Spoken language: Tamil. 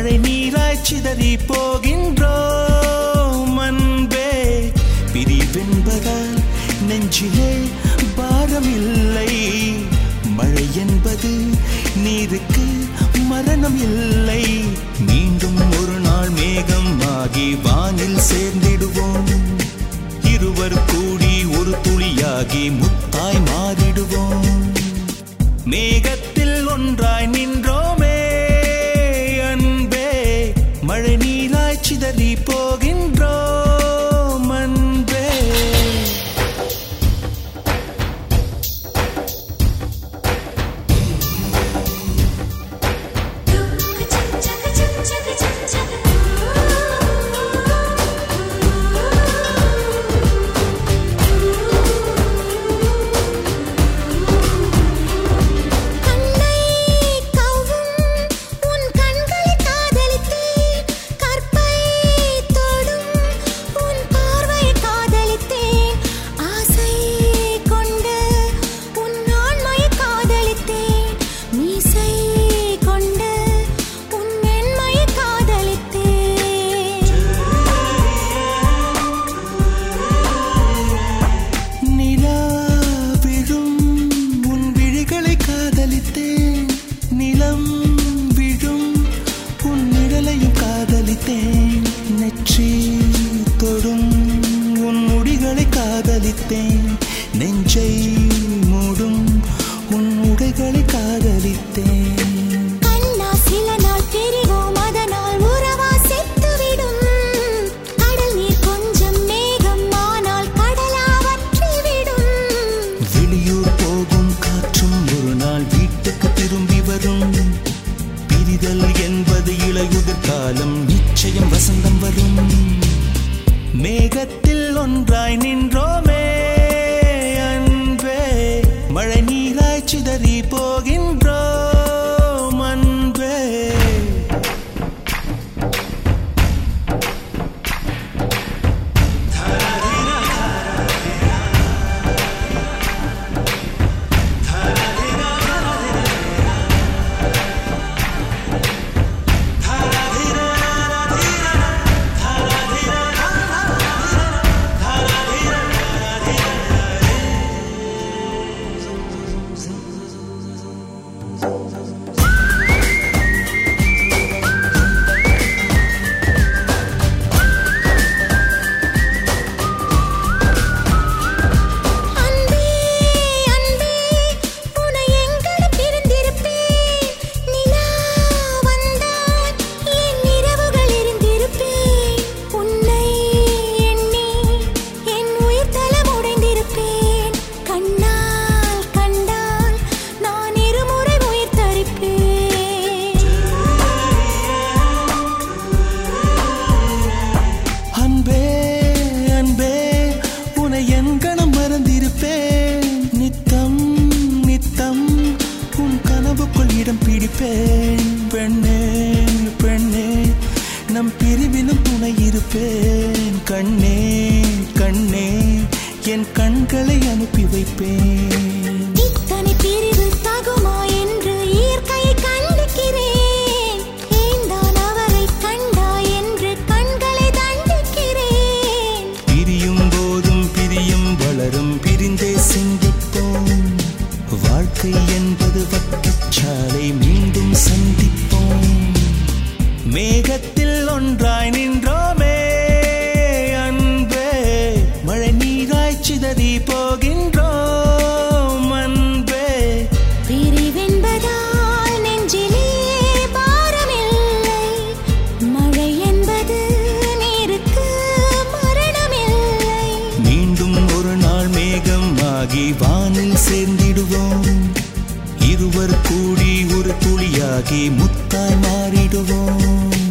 மழை நீராய் சிதறி போகின்றோம் அன்பே பிரிவென்பதால் நெஞ்சிலே பாரமில்லை மழை என்பது நீருக்கு மரணம் இல்லை மீண்டும் ஒரு நாள் மேகம் ஆகி வானில் சேர்ந்திடுவோம் இருவர் கூடி ஒரு துளியாகி முத்தாய் மாறிடுவோம் மேகத்தில் ஒன்றாய் நின்றோமே அன்பே மழை நீராய் சிதறி போகின்றோம் அன்பே கண்ணை கவ்வும் உன் கண்களை காதலித்தேன் கற்பை தொடும் உன் பார்வையை காதலித்தேன் ஆசை கொண்டு உன் ஆண்மையை காதலித்தேன் மீசை கொண்டு உன் மென்மையை காதலித்தேன் நிலா விழும் உன் விழிகளை காதலித்தேன் நிலம் விழும் உன் நிழலையும் காதலித்தேன் நெற்றி தொடும் உன் முடிகளை காதலித்தேன் நெஞ்சை மூடும் உன் உடைகளை காதலித்தேன் கண்ணா சில நாள் பிரிவோம் அதனால் உறவா செத்துவிடும் கடல் நீர் கொஞ்சம் மேகம் ஆனால் கடலா வற்றிவிடும் வெளியூர் போகும் காற்றும் ஒரு நாள் வீட்டுக்கு திரும்பி வரும் பிரிதல் என்பது இளையுதிர் காலம் நிச்சயம் வசந்தம் வரும் மேகத்தில் ஒன்றாய் நின்றோமே அன்பே மழை நீராய் சிதறி போகின்றோம் அன்பே அன்பே அன்பே உன்னை எங்கட பிரிந்திருப்பேன் நிலா வந்தால் என் இரவுகள் இருந்திருப்பேன் உன்னை எண்ணி என் உயிர் தலம் உடைந்திருப்பேன் கண்ணால் கண்டால் நான் இருமுறை உயிர் தரிப்பேன் அன்பே அன்பே உன்னை என் கணம் மறந்திருப்பேன் நித்தம் நித்தம் உன் கனவுக்குள் இடம் பிடிப்பேன் பெண்ணே பெண்ணே நம் பிரிவிலும் துணை இருப்பேன் கண்ணே கண்ணே என் கண்களை அனுப்பி வைப்பேன் இத்தனை பிரிவு தகுமா என்று இயற்கையை கண்டிக்கிறேன் ஏன்தான் அவரை கண்டா என்று கண்களை தண்டிக்கிறேன் பிரியும் போதும் பிரியும் வளரும் பிரிந்தே சிந்திப்போம் வாழ்க்கை என்பது வட்டச்சாலை மீண்டும் சந்திப்போம் மேகத்தில் ஒன்றாய் நின்றோமே அன்பே மழை நீராய் சிதறி போகின்றோம் அன்பே பிரிவென்பதால் நெஞ்சிலே பாரமில்லை மழை என்பது நீருக்கு மரணமில்லை மீண்டும் ஒரு நாள் மேகம் ஆகி வானில் சேர்ந்திடுவோம் இருவர் கூடி ஒரு துளியாகி முத்தாய் மாறிடுவோம்